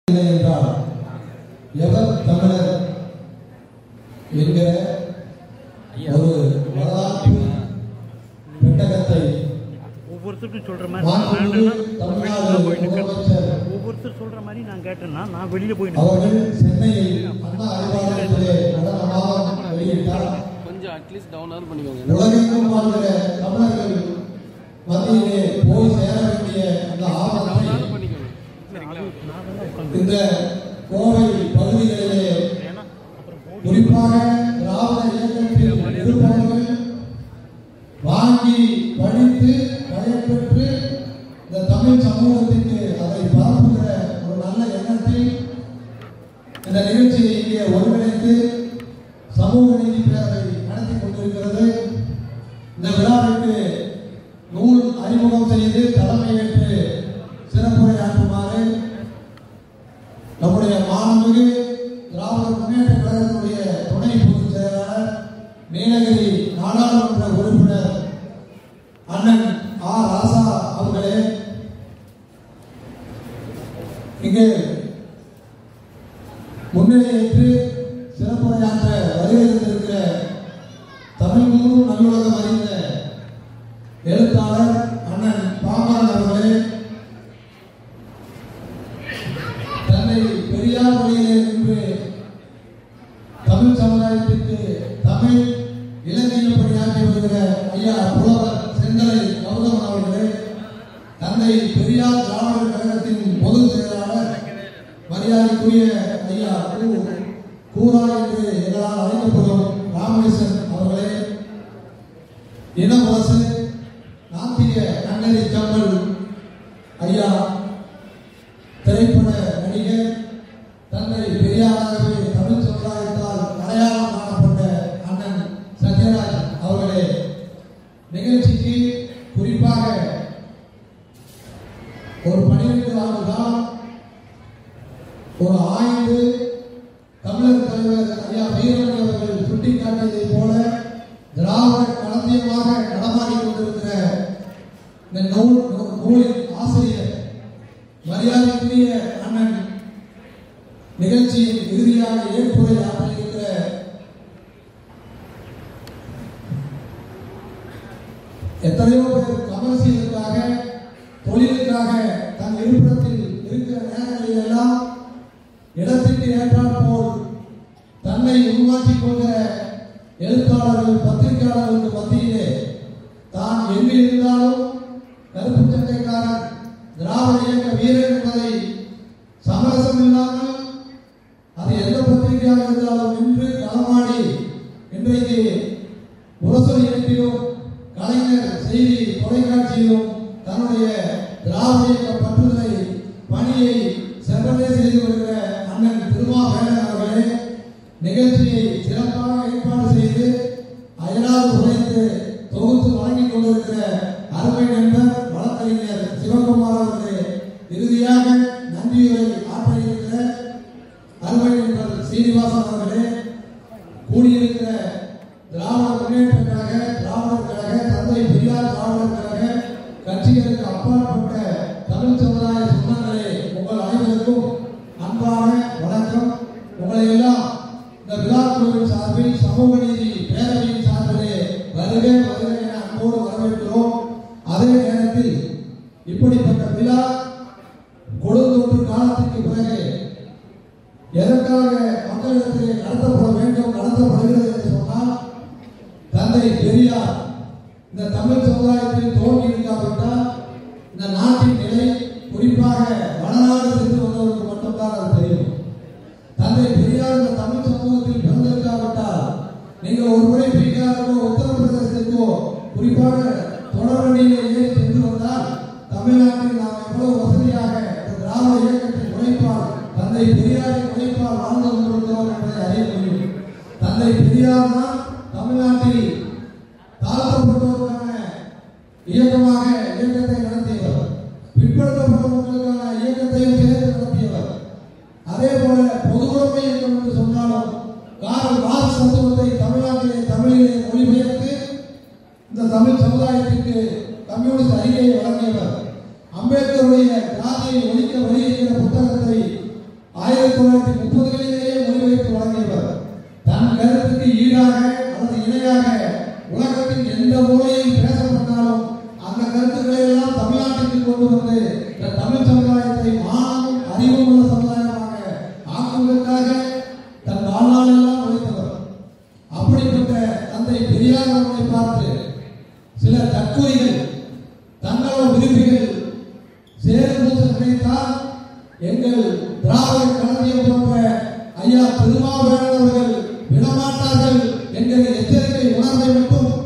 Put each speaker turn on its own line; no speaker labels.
இல்லை என்றால் எவர் தமிழர் என்கிற ஒரு வரலாற்று பெட்டகத்தை
ஒவ்வொருத்தருக்கும் சொல்ற மாதிரி
மாண்புமிகு
நான் வேணும்னா
தமிழ்நாடு
வெளியில போய் நிக்கிறேன்.
முதலமைச்சர்
ஒவ்வொருத்தர் சொல்ற மாதிரி நான் கேட்டேன்னா நான் வெளியில போய் நிக்கிறேன்.
அவர்கள் சென்னையில் அண்ணா அறிவாலயத்திலே நடனமாக வெளியிட்டார்
கொஞ்சம் அட்லீஸ்ட் டவுன் பண்ணிக்கோங்க
உலகெங்கும் வாழ்கிற தமிழர்கள் மத்தியிலே போய் சேர வேண்டிய அந்த ஆபத்தை
டவுன் பண்ணிக்கோங்க சரிங்களா
நான் தான் உட்காந்து
இந்த கோவை பகுதிகளிலே
ஏன்னா அப்புறம் போடி
குறிப்பாக திராவிட இயக்கத்தில் இருப்பவர்கள் வாங்கி படித்து பயன்பெற்று இந்த தமிழ் சமூகத்திற்கு அதை பரப்புகிற ஒரு நல்ல எண்ணத்தில் இந்த நிகழ்ச்சியை இங்கே ஒருங்கிணைத்து சமூக நீதி பேரவை நடத்தி கொண்டிருக்கிறது இந்த விழாவிற்கு நூல் அறிமுகம் செய்து தலைமையேற்று சிறப்புரையாற்றுமாறு நம்முடைய மாண்புமிகு திராவிட முன்னேற்ற கழகத்துடைய துணை பொதுச் செயலாளர் நீலகிரி நாடாளுமன்ற உறுப்பினர் அண்ணன் ஆர் ராசா அவர்களே இங்கே முன்னிலையேற்று சிறப்புரையாற்ற வருகிறந்திருக்கிற தமிழ் கூறும் நல்லுலகம் அறிந்த எழுத்தாளர் அண்ணன் பாமரன் அவர்களே தன்னை பெரியார் வழியிலே நின்று தமிழ் சமுதாயத்திற்கு தமிழ் இலங்கையில் பணியாற்றி வருகிற ஐயா புலவர் செந்தலை கௌதமன் அவர்களே தந்தை பெரியார் திராவிடர் கழகத்தின் பொதுச் செயலாளர் மரியாதைக்குரிய ஐயா கு. கூரா என்று எங்களால் அழைக்கப்படும் ராமேசன் அவர்களே இனவரசு நாத்திக நன்னறி கமல் ஐயா திரைப்பட நடிகர் தந்தை பெரியாராகவே தமிழ் சமுதாயத்தால் அடையாளம் காணப்பட்ட அண்ணன் சத்யராஜ் அவர்களே நிகழ்ச்சிக்கு குறிப்பாக ஒரு பனிரெண்டு ஆண்டு காலம் ஒரு ஆய்வு தமிழர் தலைவர் ஐயா வீரமணி அவர்கள் சுட்டிக்காட்டியதைப் போல திராவிட களஞ்சியமாக நடமாடிக் கொண்டிருக்கிற இந்த நூல் நூ- நூலின் ஆசிரியர் மரியாதைக்குரிய அண்ணன் நிகழ்ச்சியின் இறுதியாக ஏற்புரை ஆற்றியிருக்கிற எத்தனையோ பேர் கமர்சியலுக்காக தொழிலுக்காக தன் இருப்பிடத்தில் இருக்கிற நேரங்களில் எல்லாம் இடத்திற்கு ஏற்றாற் போல் தன்னை உருவாக்கிக் கொண்ட எழுத்தாளர்கள் பத்திரிகையாளர்களுக்கு மத்தியிலே தான் எங்கு இருந்தாலும் கருப்பு சட்டைக்காரன் திராவிட இயக்க வீரன் என்பதை சமரசம் இல்லாமல் அது எந்த பத்திரிகையாக இருந்தாலும் நின்று களமாடி இன்றைக்கு முரசொலி எழுப்பிலும் கலைஞர் செய்தி தொலைக்காட்சியிலும் தன்னுடைய திராவிட இயக்க பற்றுதலை பணியை செவ்வனே செய்து வருகிற அண்ணன் திருமாவேலன் அவர்களே நிகழ்ச்சியை சிறப்பாக ஏற்பாடு செய்து அயலாது உழைத்து தொகுத்து வழங்கிக் கொண்டிருக்கிற அருமை நண்பர் வழக்கறிஞர் சிவகுமார் அவர்களே இறுதியாக நன்றியுரை ஆற்ற இருக்கிற அருமை நண்பர் சீனிவாசன் அவர்களே கூடியிருக்கிற திராவிட முன்னேற்ற கழக திராவிடர் கழக தந்தை பெரியார் திராவிடர் கழக கட்சிகளுக்கு அப்பாற்பட்ட தமிழ் சமுதாய சொந்தங்களே உங்கள் அனைவருக்கும் அன்பான வணக்கம் உங்களை எல்லாம் இந்த விழாக்குழுவின் சார்பில் சமூக நீதி பேரவையின் சார்பிலே வருக வருக என அன்போடு வரவேற்கிறோம் அதே நேரத்தில் இப்படிப்பட்ட விழா கொடுந்தொன்று காலத்திற்கு பிறகு எதற்காக மக்களிடத்திலே நடத்தப்பட வேண்டும் நடத்தப்படுகிறது என்று சொன்னால் தந்தை பெரியார் இந்த தமிழ் சமுதாயத்தில் தோன்றி இருக்காவிட்டால் இந்த நாட்டின் நிலை குறிப்பாக வடநாடு சென்று வந்தவருக்கு மட்டும்தான் அது தெரியும் தந்தை பெரியார் இந்த தமிழ் சமூகத்தில் பிறந்திருக்காவிட்டால் நீங்கள் ஒரு முறை பீகாருக்கோ உத்தரப்பிரதேசத்திற்கோ குறிப்பாக தொடர்வண்டியிலே ஏறி சென்று வந்தால் தமிழ்நாட்டில் நாம் எவ்வளவு வசதியாக இந்த திராவிட இயக்கத்தின் உழைப்பால் தந்தை பெரியாரின் உழைப்பால் வாழ்ந்து கொண்டிருக்கிறோம் என்பதை அறிய முடியும் தந்தை பெரியார் தான் தமிழ்நாட்டில் தாழ்த்தப்பட்டோருக்கான இயக்கமாக இயக்கத்தை நடத்தியவர் பிற்படுத்தப்பட்டவர்களுக்கான இயக்கத்தையும் சேர்த்து நடத்தியவர் அதே போல பொதுவுடைமை இயக்கம் என்று சொன்னாலும் காரல் மார்க்ஸ் தத்துவத்தை தமிழ்நாட்டிலே தமிழிலே மொழிபெயர்த்து இந்த தமிழ் சமுதாயத்திற்கு கம்யூனிஸ்ட் அறிக்கையை வழங்கியவர் அம்பேத்கருடைய ஜாதியை ஒழிக்க வழி என்கிற புத்தகத்தை தொள்ளாயிரத்தி முப்பதுகளிலேயே மொழிபெயர்த்து வழங்கியவர் தன் கருத்துக்கு ஈடாக அல்லது இணையாக உலகத்தின் எந்த மூலையில் பேசப்பட்டாலும் அந்த கருத்துக்களை எல்லாம் தமிழ்நாட்டுக்கு கொண்டு வந்து இந்த தமிழ் சமுதாயத்தை மானமும் அறிவும் உள்ள சமுதாயமாக ஆக்குவதற்காக தன் வாழ்நாளெல்லாம் உழைத்தவர் அப்படிப்பட்ட தந்தை பெரியார் அவர்களை பார்த்து சில தற்கொலைகள் தங்களோட விரும்பிகள் சேரு பூச நினைத்தால் எங்கள் திராவிட களஞ்சியம் போன்ற ஐயா திருமாவேலன் அவர்கள் விடமாட்டார்கள் என்கிற எச்சரிக்கை உணர்வை மட்டும்